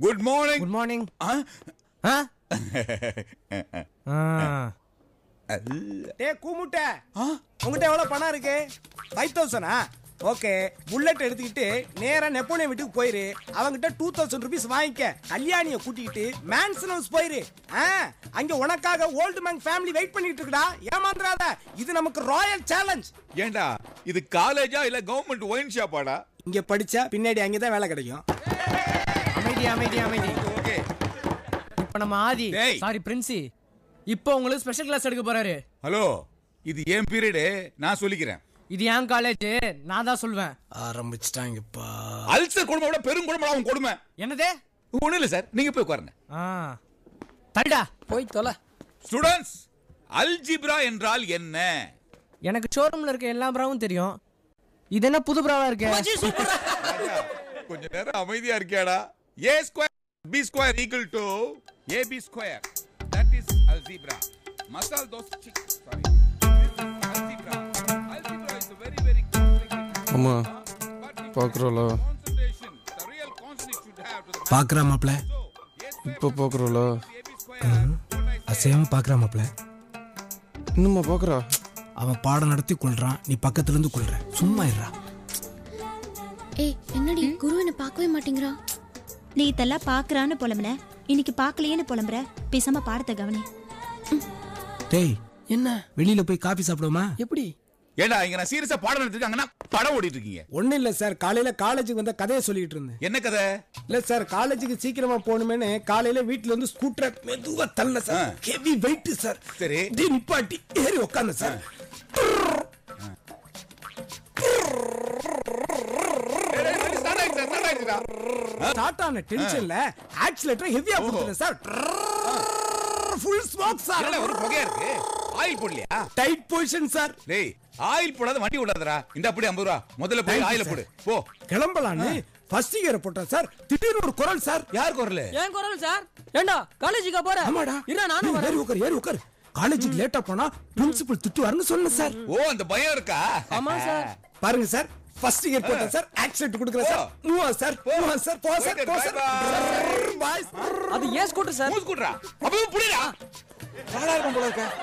Good morning good morning ஆ ஆ டே கூமுட்ட உங்ககிட்ட எவ்வளவு பணம் இருக்கு ஃபைவ் தௌசண்டா ஓகே புல்லட் எடுத்துக்கிட்டு நேரா நெப்போலியன் வீட்டுக்கு போயிரு அவங்கிட்ட டூ தௌசண்ட் ருபீஸ் வாங்கிக்க கல்யாணிய கூட்டிக்கிட்டு மேன்சன் ஹவுஸ் போயிரு ஆ, அங்க உனக்காக ஓல்டு மேன் ஃபேமிலி வெயிட் பண்ணிட்டு இருக்குடா ஏமாந்துறாத இது நமக்கு ராயல் சேலஞ்ச் ஏண்டா இது காலேஜா இல்ல கவர்மெண்ட் ஒயின் ஷாப்பாடா இங்க படிச்சா பின்னாடி அங்கதான் வேலை கிடைக்கும் அமைதி அமைதி அமைதி ஓகே இப்போ நம்ம ஆதி டேய். சாரி பிரின்சி இப்போ உங்களுக்கு ஸ்பெஷல் கிளாஸ் எடுக்க போறாரு ஹலோ இது ஏன் பீரியடு நான் சொல்லிக்கிறேன் இது என் காலேஜ் நான் தான் சொல்வேன் ஆரம்பிச்சிட்டாங்கப்பா அல்சர் கொடுமை விட பெரும் கொடுமை அவன் கொடுமை என்னதே ஒண்ணும் இல்ல சார் நீங்க போய் உட்காருங்க ஆ தள்ளிடா போய் தொலை ஸ்டூடண்ட்ஸ் அல்ஜிப்ரா என்றால் என்ன எனக்கு ஷோரூம்ல இருக்க எல்லா ப்ராவும் தெரியும் இது என்ன புது ப்ராவா இருக்கு ராஜா, கொஞ்ச நேரம் அமைதியா இருக்கியாடா a square b square equal to a b square that is algebra மசால் தோஸ் சிக் sorry algebra algebra is very very complicated அம்மா பார்க்குறோம்ல concentration the real concentrate should have to the பாக்குறா மாப்ள இப்போ பார்க்குறோம்ல ஏபி ஸ்கொயர் அசையாம பாக்குறா மாப்ள இன்னும்மா பார்க்குறா அவன் பாடம் நடத்தி கொள்றான் நீ பக்கத்துல இருந்து கொள்ற சும்மா இருடா ஏய் என்னடி குரு என்ன பார்க்கவே மாட்டேங்கிறா நீ இதெல்லாம் பாக்குறான்னு புலம்புன இன்னைக்கு பாக்கலையேன்னு புலம்புற பேசாம பாடத்தை கவனி டேய் என்ன வெளியில போய் காபி சாப்பிடுவோமா எப்படி ஏண்டா இங்க நான் சீரியஸா பாடம் நடத்திருக்காங்கன்னா படம் ஓடிட்டு இருக்கீங்க ஒண்ணும் இல்ல சார் காலையில காலேஜுக்கு வந்த கதையை சொல்லிட்டு இருந்தேன் என்ன கதை இல்ல சார் காலேஜுக்கு சீக்கிரமா போகணுமேனு காலையில வீட்ல இருந்து ஸ்கூட்டர் மெதுவா தள்ள சார் ஹெவி வெயிட் சார் சரி. இப்படி நிப்பாட்டி ஏறி உட்கார்ந்த சார் ஸ்டார்ட் ஆயிடுச்சு ஸ்டார்ட் ஆயிடுச்சுடா ஸ்டார்ட் ஆன டென்ஷன்ல ஆக்சிலேட்டர் ஹெவியா கொடுத்தேன் சார் ஃபுல் ஸ்மோக் சார் என்னடா ஒரு புகையா இருக்கு ஆயில் போடலையா டைட் பொசிஷன் சார் டேய் ஆயில் போடாத வண்டி விடாதடா இந்த அப்படி ஐம்பது ரூபா முதல்ல Thank போய் you, ஆயில sir. போடு போ கிளம்பலான்னு ஃபர்ஸ்ட் கியரை போட்டேன் சார் திடீர்னு ஒரு குரல் சார் யார் குரல் ஏன் குரல் சார் ஏண்டா காலேஜுக்கா போற ஆமாடா இல்ல நானும் ஏய், வரேன் ஏறி உட்கார் ஏறி உட்கார் காலேஜுக்கு லேட்டா போனா பிரின்சிபல் திட்டுவாருன்னு சொன்னேன் சார் ஓ அந்த பயம் இருக்கா ஆமா சார் பாருங்க சார் ஃபர்ஸ்ட் கியர் போட்டேன் சார் ஆக்சிலேட்டர் கொடுக்குறேன் sir move on sir move on sir போ சார் போ சார் பாய் அது ஏன் ஸ்கூட்டர் சார் மூஸ் கூடுறா அப்பவே புடிடா ராடா இருக்கும் போல இருக்க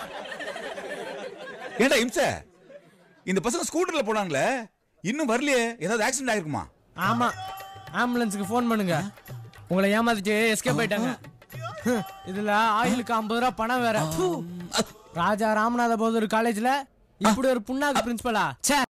ஏண்டா இம்ச இந்த பசங்க ஸ்கூட்டர்ல போனாங்களே இன்னும் வரலையே ஏதாவது ஆக்சிடென்ட் ஆயிருக்குமா ஆமா ஆம்புலன்ஸுக்கு ஃபோன் பண்ணுங்க உங்களை ஏமாத்திட்டு எஸ்கேப் ஆயிட்டாங்க ஹம், இதுல ஆயிலுக்கு ஐம்பது ரூபா பணம் வேற ராஜா ராமநாத போதூர் காலேஜ்ல இப்படி ஒரு புண்ணாக்கு பிரின்சிபலா ச்சே